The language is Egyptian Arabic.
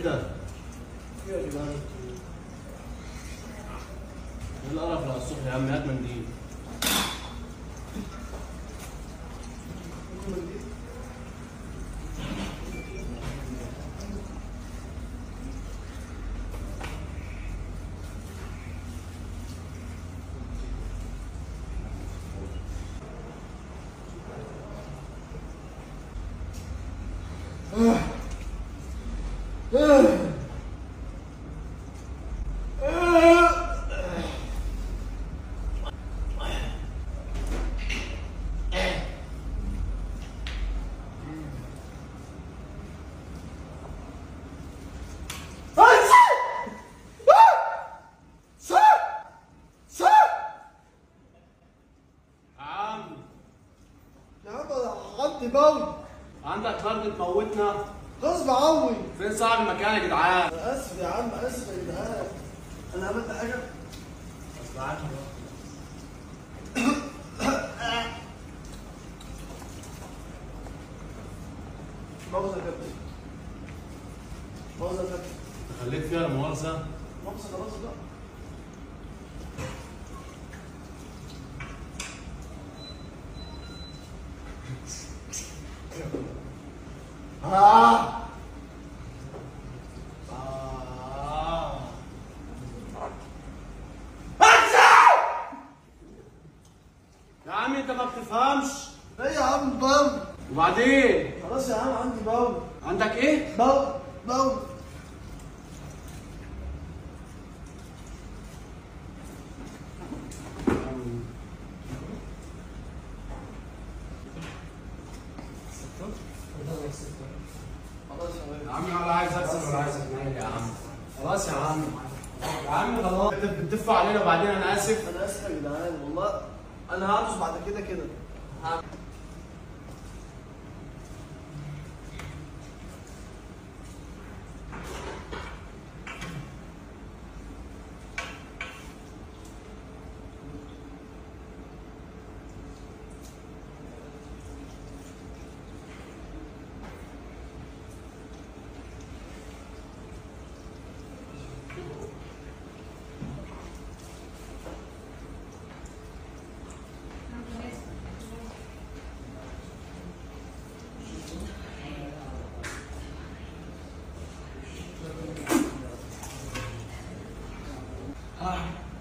ده؟ ايه يا جدعان ايه القرف اللي على الصبح يا عم هات منديل يا عم يا عم انا عندي بول عندك برد تموتنا غصب عني فين صاحب المكان يا جدعان؟ انا اسف يا عم اسف يا جدعان انا عملت حاجه اصل عارف مؤاخذه يا كابتن مؤاخذه يا كابتن خليك فيها لا مؤاخذة مؤاخذه خلاص بقى آه. آه. يا عم انت ما بتفهمش ايه يا عم بول وبعدين خلاص يا عم عندي بول عندك ايه؟ بول بول خلاص يا يا ولد. عم ولا عايز اكسب ولا عايز اتنين يا عم خلاص يا عم يا عم خلاص انت بتدف علينا وبعدين انا اسف انا اسف يا جدعان والله انا هعطس بعد كده كده آه.